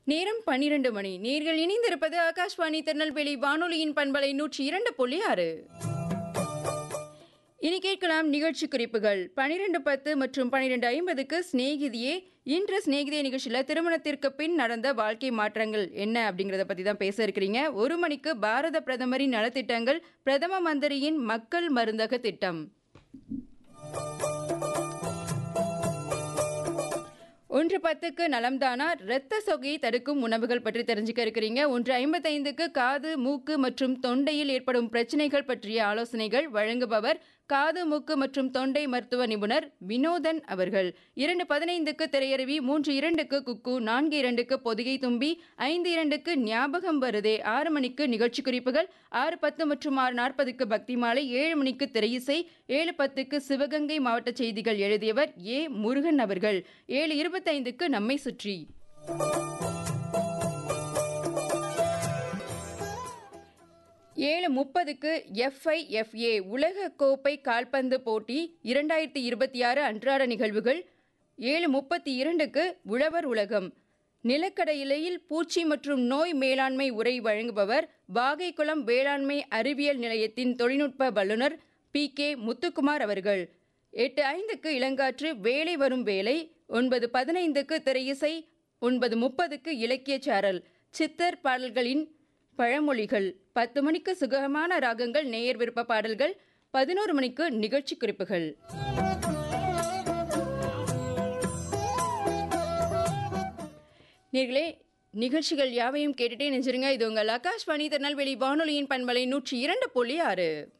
நேரம் பன்னிரண்டு மணி நேர்கள் இணைந்திருப்பது ஆகாஷ்வாணி திருநெல்வேலி வானொலியின் பண்பலை நூற்றி இரண்டு புள்ளி ஆறு இனி கேட்கலாம் நிகழ்ச்சி குறிப்புகள் பனிரெண்டு பத்து மற்றும் பனிரெண்டு ஐம்பதுக்கு சிநேகிதியே இன்று சிநேகிதியே நிகழ்ச்சியில் திருமணத்திற்கு பின் நடந்த வாழ்க்கை மாற்றங்கள் என்ன அப்படிங்கிறத பற்றி தான் பேச இருக்கிறீங்க ஒரு மணிக்கு பாரத பிரதமரின் நலத்திட்டங்கள் பிரதம மந்திரியின் மக்கள் மருந்தக திட்டம் ஒன்று பத்துக்கு நலம்தானா இரத்த சொகையை தடுக்கும் உணவுகள் பற்றி தெரிஞ்சுக்க இருக்கிறீங்க ஒன்று ஐம்பத்தைந்துக்கு காது மூக்கு மற்றும் தொண்டையில் ஏற்படும் பிரச்சனைகள் பற்றிய ஆலோசனைகள் வழங்குபவர் காது மூக்கு மற்றும் தொண்டை மருத்துவ நிபுணர் வினோதன் அவர்கள் இரண்டு பதினைந்துக்கு திரையருவி மூன்று இரண்டுக்கு குக்கு நான்கு இரண்டுக்கு பொதிகை தும்பி ஐந்து இரண்டுக்கு ஞாபகம் வருதே ஆறு மணிக்கு நிகழ்ச்சி குறிப்புகள் ஆறு பத்து மற்றும் ஆறு நாற்பதுக்கு பக்தி மாலை ஏழு மணிக்கு திரையிசை ஏழு பத்துக்கு சிவகங்கை மாவட்ட செய்திகள் எழுதியவர் ஏ முருகன் அவர்கள் ஏழு இருபத்தைந்துக்கு நம்மை சுற்றி ஏழு முப்பதுக்கு எஃப்ஐஎஃப்ஏ உலக கோப்பை கால்பந்து போட்டி இரண்டாயிரத்தி இருபத்தி ஆறு அன்றாட நிகழ்வுகள் ஏழு முப்பத்தி இரண்டுக்கு உழவர் உலகம் நிலக்கடலையில் பூச்சி மற்றும் நோய் மேலாண்மை உரை வழங்குபவர் வாகைக்குளம் வேளாண்மை அறிவியல் நிலையத்தின் தொழில்நுட்ப வல்லுநர் பி கே முத்துக்குமார் அவர்கள் எட்டு ஐந்துக்கு இளங்காற்று வேலை வரும் வேலை ஒன்பது பதினைந்துக்கு திரையிசை ஒன்பது முப்பதுக்கு இலக்கிய சாரல் சித்தர் பாடல்களின் பழமொழிகள் பத்து மணிக்கு சுகமான ராகங்கள் நேயர் விருப்ப பாடல்கள் பதினோரு மணிக்கு நிகழ்ச்சி குறிப்புகள் நேர்களே நிகழ்ச்சிகள் யாவையும் கேட்டுட்டே நெஞ்சிருங்க இது உங்கள் ஆகாஷ்வாணி திருநெல்வேலி வானொலியின் பண்பலை நூற்றி இரண்டு புள்ளி ஆறு